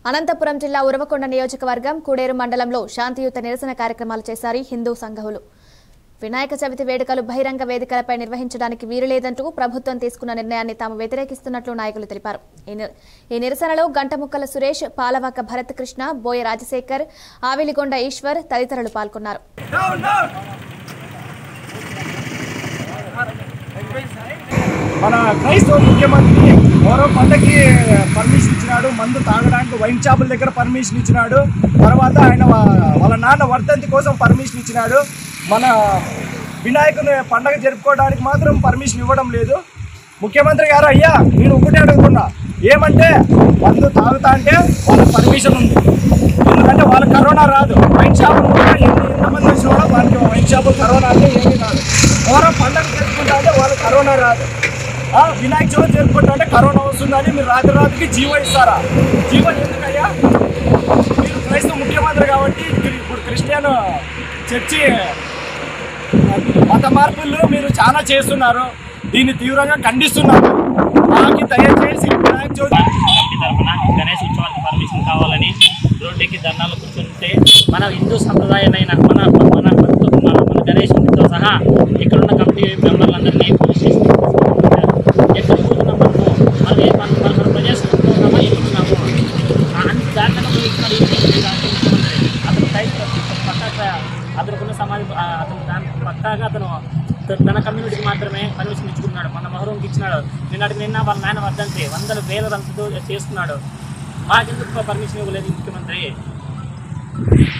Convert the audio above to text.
అనంతపురం జిల్లా ఉరవకొండ నియోజకవర్గం కూడేరు మండలంలో శాంతియుత నిరసన కార్యక్రమాలు చేశారు హిందూ సంఘములు వినాయక చవితి వేడుకలు బహిరంగ వేదికలపై నిర్వహించడానికి వీలులేదంటూ ప్రభుత్వం తీసుకున్న నిర్ణయాన్ని తాము వ్యతిరేకిస్తున్నట్లు నాయకులు తెలిపారు ఈ ని- ఈ నిరసనలో గంటముక్కల సురేష్ పాలవాక భరత్ కృష్ణ బోయ రాజశేఖర్ ఆవిలిగొండ ఈశ్వర్ తదితరులు పాల్గొన్నారు మన క్రైస్తవ ముఖ్యమంత్రి ఎవరో పండగకి పర్మిషన్ ఇచ్చినాడు మందు తాగడానికి వైన్ షాపుల దగ్గర పర్మిషన్ ఇచ్చినాడు తర్వాత ఆయన వా- వాళ్ళ నాన్న వర్ధంతి కోసం పర్మిషన్ ఇచ్చినాడు మన వినాయకుని పండగ జరుపుకోవడానికి మాత్రం పర్మిషన్ ఇవ్వడం లేదు ముఖ్యమంత్రి గారు అయ్యా నేను ఒకటే అడుగుతున్నా ఏమంటే మందు తాగుతా అంటే వాళ్ళకి పర్మిషన్ ఉంది ఎందుకంటే వాళ్ళకి కరోనా రాదు వైన్ షాపులు కూడా ఎన్ని ఎంతమంది వచ్చినా కూడా వాళ్ళకి వైన్ షాపులు కరోనా అంటే ఏమీ రాదు ఎవరో పండగ జరుపుకుంటా అంటే వాళ్ళకి కరోనా రాదు ఆ, వినాయక చవితి జరుపుకుంటా అంటే కరోనా వస్తుందని మీరు రాత్రి రాత్రికి జీవో ఇస్తారా జీవో ఎందుకయ్యా మీరు క్రైస్తవ ముఖ్యమంత్రి కాబట్టి ఇప్పుడు క్రిస్టియన్ చర్చి మత మార్పులు మీరు చాలా చేస్తున్నారు దీన్ని తీవ్రంగా ఖండిస్తున్నారు మాకు దయచేసి వినాయక చవితి కమిటీ తరఫున గణేష్ ఉత్సవానికి పర్మిషన్ కావాలని రోడ్డుకి ధర్నాలు కూర్చుంటే మన హిందూ సంప్రదాయాలైన మన మన మనతో మన మన గణేశునితో సహా ఇక్కడున్న కమిటీ మెంబర్లందరినీ పోలీస్ స్టేషన్ ఎక్కడ కూర్చున్నాం మనము మనం ఏ మన మన మన ప్రజాస్వామ్యంలో ఉన్నామా ఎక్కడున్నాము అన్ని దాంట్లో పోయిస్తున్నారు ఈ ముఖ్యమంత్రి. అతను క్రైస్తవ పక్కా అతనుకున్న సమాజం ఆ, అతను దాని పక్కాగా అతను త- తన కమ్యూనిటీకి మాత్రమే పర్మిషన్ ఇచ్చుకున్నాడు మన మొహరంకి ఇచ్చినాడు నిన్నటికి నిన్న వాళ్ళ నాయన వర్ధంతి వందల వేల రంతుతో చేస్తున్నాడు మాకెందుకు పర్మిషన్ ఇవ్వలేదు ఈ ముఖ్యమంత్రి